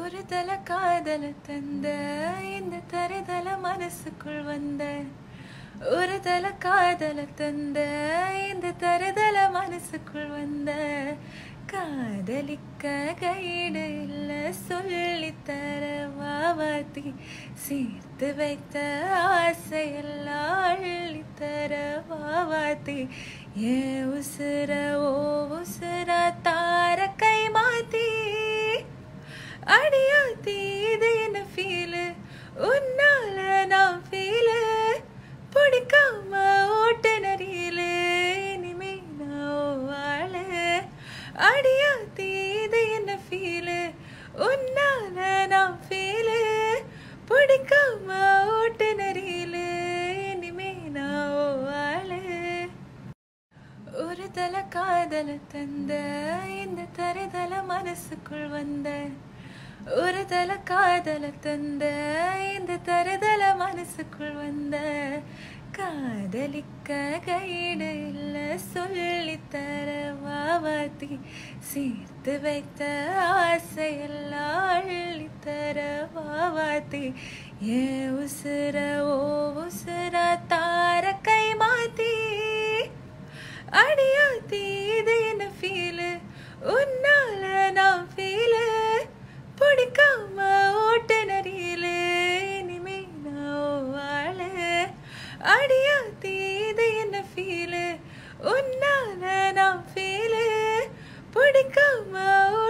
ஒரு தல காதல தந்த இந்த தருதல மனசுக்குள் வந்த ஒரு தல காதல தந்த இந்த தருதல மனசுக்குள் வந்த காதலிக்க கைடு இல்ல சொல்லித்தர வாவாத்தி சேர்த்து வைத்த ஆசையெல்லாம் அள்ளித்தர வாவாத்தி ஏன் உசுர ஓ உசுர தார கை மாத்தி அடியாத்தி இது என்ன ஃபீலு உன்னால நான் ஃபீலு பிடிக்காம ஓட்டு நரியிலு இனிமே நான் வாழ அடியாத்தி இது என்ன ஃபீலு உன்னால நான் ஃபீலு பிடிக்காம ஓட்டு நரியிலு இனிமே நான் வாழ ஒரு தல காதல தந்த இந்த தருதல மனசுக்குள் வந்த ஒரு தல காதல தந்த இந்த தருதல மனசுக்குள் வந்த காதலிக்க கைடு இல்ல சொல்லித்தர வாவாத்தி சேர்த்து வைத்த ஆசையெல்லாம் அள்ளித்தர வாவாத்தி ஏன் உசுர ஓ உசுர தார கை மாத்தி அடியாத்தி இது என்ன ஃபீலு உன்னால நான் ஃபீலு பிடிக்காம ஓட்டு நரியிலு இனிமே நான் வாழ அடியாத்தி இது என்ன ஃபீலு உன்னால நான் ஃபீலு பிடிக்காம